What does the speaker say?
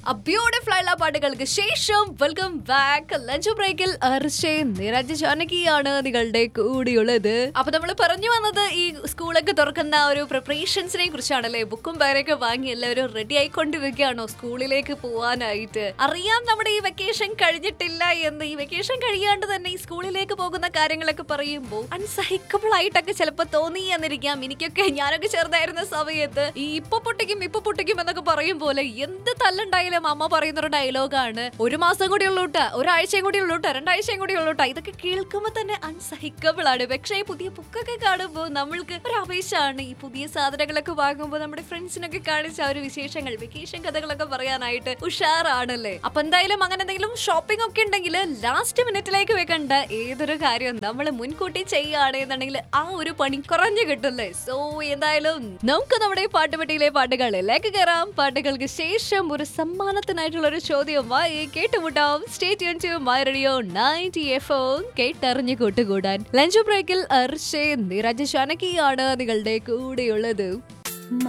beautiful ആയിട്ടുള്ള പാട്ടുകൾക്ക് ശേഷം വെൽക്കം ബാക്ക് ലഞ്ച് ബ്രേക്കിൽ അർഷേ നിരജ് ജാനകിയാണ് നിങ്ങളുടെ കൂടിയുള്ളത് അപ്പൊ നമ്മൾ പറഞ്ഞു വന്നത് ഈ സ്കൂളൊക്കെ തുറക്കുന്ന ആ ഒരു പ്രിപ്പറേഷൻസിനെ കുറിച്ചാണല്ലേ ബുക്കും പേരൊക്കെ വാങ്ങി എല്ലാവരും റെഡി ആയിക്കൊണ്ടിരിക്കുകയാണോ സ്കൂളിലേക്ക് പോവാനായിട്ട് അറിയാം നമ്മുടെ ഈ വെക്കേഷൻ കഴിഞ്ഞിട്ടില്ല എന്ന് ഈ വെക്കേഷൻ കഴിയാണ്ട് തന്നെ ഈ സ്കൂളിലേക്ക് പോകുന്ന കാര്യങ്ങളൊക്കെ പറയുമ്പോൾ അൺസഹിക്കബിൾ ആയിട്ടൊക്കെ ചിലപ്പോൾ തോന്നി എന്നിരിക്കാം എനിക്കൊക്കെ ഞാനൊക്കെ ചെറുതായിരുന്ന സമയത്ത് ഈ ഇപ്പൊ പൊട്ടിക്കും ഇപ്പൊ പൊട്ടിക്കും എന്നൊക്കെ പറയും പോലെ എന്ത് തല്ലുണ്ടായാലും അമ്മ പറയുന്ന ഒരു ഡയലോഗാണ് ഒരു മാസം കൂടി ഉള്ളൂട്ട ഒരാഴ്ചയും കൂടി ഉള്ളൂട്ട രണ്ടാഴ്ചയും കൂടി ഉള്ളൂട്ട ഇതൊക്കെ കേൾക്കുമ്പോൾ തന്നെ അൺസഹിക്കബിൾ ആണ് പക്ഷേ ഈ പുതിയ ബുക്കൊക്കെ കാണുമ്പോൾ നമ്മൾക്ക് ഒരു ആവേശമാണ് ഈ പുതിയ സാധനങ്ങളൊക്കെ വാങ്ങുമ്പോൾ നമ്മുടെ ഫ്രണ്ട്സിനൊക്കെ കാണിച്ച ആ ഒരു വിശേഷങ്ങൾ വെക്കേഷൻ കഥകളൊക്കെ പറയാനായിട്ട് ഉഷാറാണല്ലേ അപ്പൊ എന്തായാലും അങ്ങനെ എന്തെങ്കിലും ഷോപ്പിംഗ് ഒക്കെ ഉണ്ടെങ്കിൽ ലാസ്റ്റ് മിനിറ്റിലേക്ക് വെക്കണ്ട ഏതൊരു കാര്യം നമ്മൾ മുൻകൂട്ടി ചെയ്യുകയാണെന്നുണ്ടെങ്കിൽ ആ ഒരു പണി കുറഞ്ഞു കിട്ടില്ലേ സോ എന്തായാലും നമുക്ക് നമ്മുടെ ഈ പാട്ടുപെട്ടിയിലെ പാട്ടുകളിലേക്ക് കയറാം പാട്ടുകൾക്ക് ശേഷം ഒരു സമ്മാനത്തിനായിട്ടുള്ള ഒരു ചോദ്യവുമായി കേട്ടുമുട്ടാം state to my radio ninety F O കേട്ടറിഞ്ഞു കൂട്ടുകൂടാൻ ലഞ്ച് ബ്രേക്കിൽ അർഷേ നിരജ് ശാനകിയാണ് നിങ്ങളുടെ കൂടെയുള്ളത്